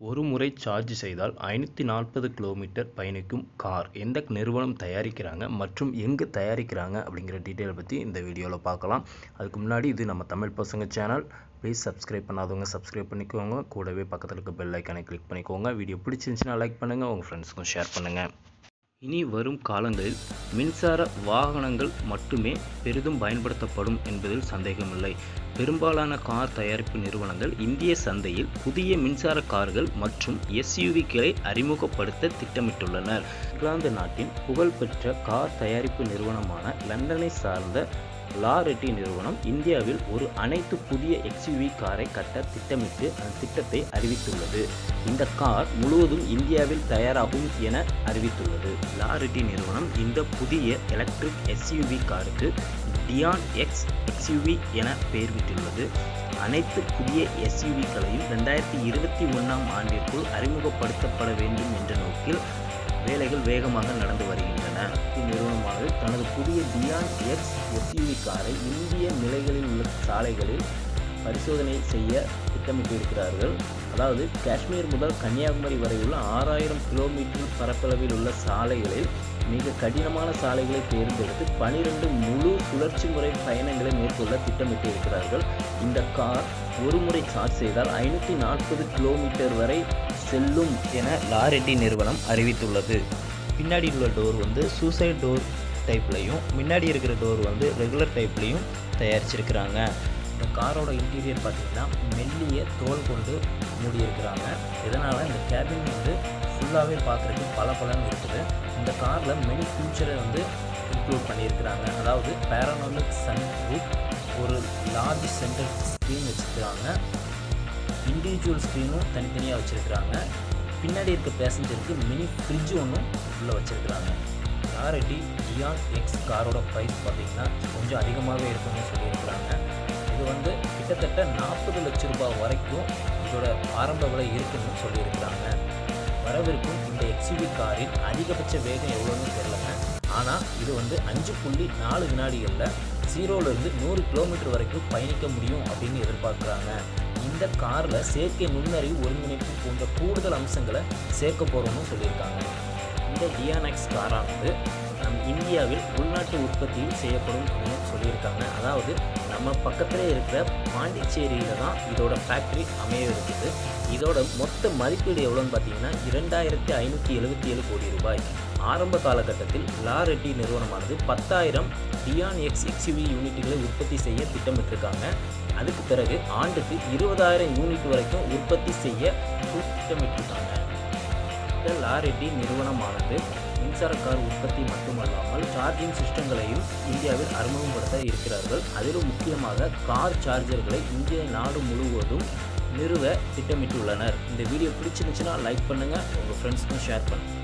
ஒரு முறை சார்ஜ் செய்தால் ஐநூற்றி நாற்பது கிலோமீட்டர் பயணிக்கும் கார் எந்த நிறுவனம் தயாரிக்கிறாங்க மற்றும் எங்கே தயாரிக்கிறாங்க அப்படிங்கிற டீட்டெயிலை பற்றி இந்த வீடியோவில் பார்க்கலாம் அதுக்கு முன்னாடி இது நம்ம தமிழ் பசங்க சேனல் ப்ளீஸ் சப்ஸ்கிரைப் பண்ணாதவங்க சப்ஸ்கிரைப் பண்ணிக்கோங்க கூடவே பக்கத்தில் இருக்க பெல் ஐக்கானை கிளிக் பண்ணிக்கோங்க வீடியோ பிடிச்சிருந்துச்சுன்னா லைக் பண்ணுங்கள் உங்கள் ஃப்ரெண்ட்ஸுக்கும் ஷேர் பண்ணுங்கள் இனி வரும் காலங்களில் மின்சார வாகனங்கள் மட்டுமே பெரிதும் பயன்படுத்தப்படும் என்பதில் சந்தேகமில்லை பெரும்பாலான கார் தயாரிப்பு நிறுவனங்கள் இந்திய சந்தையில் புதிய மின்சார கார்கள் மற்றும் எஸ்யூவிகளை அறிமுகப்படுத்த திட்டமிட்டுள்ளனர் இங்கிலாந்து நாட்டின் புகழ்பெற்ற கார் தயாரிப்பு நிறுவனமான லண்டனை சார்ந்த லாரெட்டி நிறுவனம் இந்தியாவில் ஒரு அனைத்து புதிய எக்ஸ்யூவி காரை கட்ட திட்டமிட்டு அந்த திட்டத்தை அறிவித்துள்ளது இந்த கார் முழுவதும் இந்தியாவில் தயாராகும் என அறிவித்துள்ளது லாரெட்டி நிறுவனம் இந்த புதிய எலக்ட்ரிக் எஸ்யூவி காருக்கு டியான் எக்ஸ் எக்ஸ்யூவி என பெயர்விட்டுள்ளது அனைத்து புதிய எஸ்யூவிகளையும் ரெண்டாயிரத்தி இருபத்தி ஒன்றாம் ஆண்டிற்குள் அறிமுகப்படுத்தப்பட வேண்டும் என்ற நோக்கில் வேலைகள் வேகமாக நடந்து வருகின்றன இந்நிறுவனமானது தனது புதிய டியான் எக்ஸ் எஸ்யூவி காரை இந்திய நிலைகளில் உள்ள சாலைகளில் பரிசோதனை செய்ய திட்டமிட்டிருக்கிறார்கள் அதாவது காஷ்மீர் முதல் கன்னியாகுமரி வரை உள்ள ஆறாயிரம் கிலோமீட்டர் பரப்பளவில் உள்ள சாலைகளில் மிக கடினமான சாலைகளை தேர்ந்தெடுத்து பனிரெண்டு முழு சுழற்சி முறை பயணங்களை மேற்கொள்ள திட்டமிட்டு இருக்கிறார்கள் இந்த கார் ஒரு முறை சார்ஜ் செய்தால் ஐநூற்றி நாற்பது கிலோமீட்டர் வரை செல்லும் என லாரெட்டி நிறுவனம் அறிவித்துள்ளது பின்னாடி உள்ள டோர் வந்து சூசைட் டோர் டைப்லையும் முன்னாடி இருக்கிற டோர் வந்து ரெகுலர் டைப்லையும் தயாரிச்சிருக்கிறாங்க இந்த காரோட இன்டீரியர் பார்த்திங்கன்னா மெல்லிய தோல் கொண்டு மூடியிருக்கிறாங்க இதனால் இந்த கேபின் வந்து ஃபுல்லாகவே பார்க்குறதுக்கு பல பலன்னு இருக்குது இந்த காரில் மெனி ஃபியூச்சரை வந்து இன்க்ளூட் பண்ணியிருக்கிறாங்க அதாவது பேரனாமிக் சன் ரூப் ஒரு லார்ஜ் சென்டர் ஸ்க்ரீன் வச்சுருக்கிறாங்க இண்டிவிஜுவல் ஸ்க்ரீனும் தனித்தனியாக வச்சுருக்கிறாங்க பின்னாடி இருக்க பேசஞ்சருக்கு மினி ஃப்ரிட்ஜ் ஒன்றும் உள்ளே வச்சுருக்கிறாங்க யாரெட்டி டியான் எக்ஸ் காரோட ப்ரைஸ் பார்த்திங்கன்னா கொஞ்சம் அதிகமாகவே இருக்குன்னு சொல்லியிருக்கிறாங்க இது வந்து கிட்டத்தட்ட நாற்பது லட்ச ரூபாய் வரைக்கும் இதோட ஆரம்ப விலை இருக்குன்னு சொல்லியிருக்கிறாங்க வரவிருக்கும் இந்த எக்ஸ்யூவி காரின் அதிகபட்ச வேகம் எவ்வளோன்னு தெரியலங்க ஆனால் இது வந்து அஞ்சு புள்ளி நாலு வினாடிகளில் ஜீரோலேருந்து நூறு கிலோமீட்டர் வரைக்கும் பயணிக்க முடியும் அப்படின்னு எதிர்பார்க்குறாங்க இந்த காரில் செயற்கை நுண்ணறிவு ஒருங்கிணைப்பு போன்ற கூடுதல் அம்சங்களை சேர்க்க போகிறோம்னு சொல்லியிருக்காங்க இந்த டியானெக்ஸ் காரானது நம் இந்தியாவில் உள்நாட்டு உற்பத்தியில் செய்யப்படும் அப்படின்னு சொல்லியிருக்காங்க அதாவது நம்ம பக்கத்திலே இருக்கிற பாண்டிச்சேரியில் தான் இதோட ஃபேக்ட்ரி அமைய இருக்குது இதோட மொத்த மதிப்பீடு எவ்வளோன்னு பார்த்தீங்கன்னா இரண்டாயிரத்தி ஐநூற்றி எழுபத்தி ஏழு கோடி ரூபாய் ஆரம்ப காலகட்டத்தில் லாரெட்டி நிறுவனமானது பத்தாயிரம் டியான் எக்ஸ் எக்ஸ்யூவி யூனிட்டுகளை உற்பத்தி செய்ய திட்டமிட்டிருக்காங்க அதுக்கு பிறகு ஆண்டுக்கு இருபதாயிரம் யூனிட் வரைக்கும் உற்பத்தி செய்ய திட்டமிட்டிருக்காங்க இந்த லாரெட்டி நிறுவனமானது மின்சார கார் உற்பத்தி மட்டுமல்லாமல் சார்ஜிங் சிஸ்டங்களையும் இந்தியாவில் அறிமுகப்படுத்த இருக்கிறார்கள் அதிலும் முக்கியமாக கார் சார்ஜர்களை இந்திய நாடு முழுவதும் நிறுவ திட்டமிட்டுள்ளனர் இந்த வீடியோ பிடிச்சிருந்துச்சுன்னா லைக் பண்ணுங்கள் உங்கள் ஃப்ரெண்ட்ஸ்க்கும் ஷேர் பண்ணுங்கள்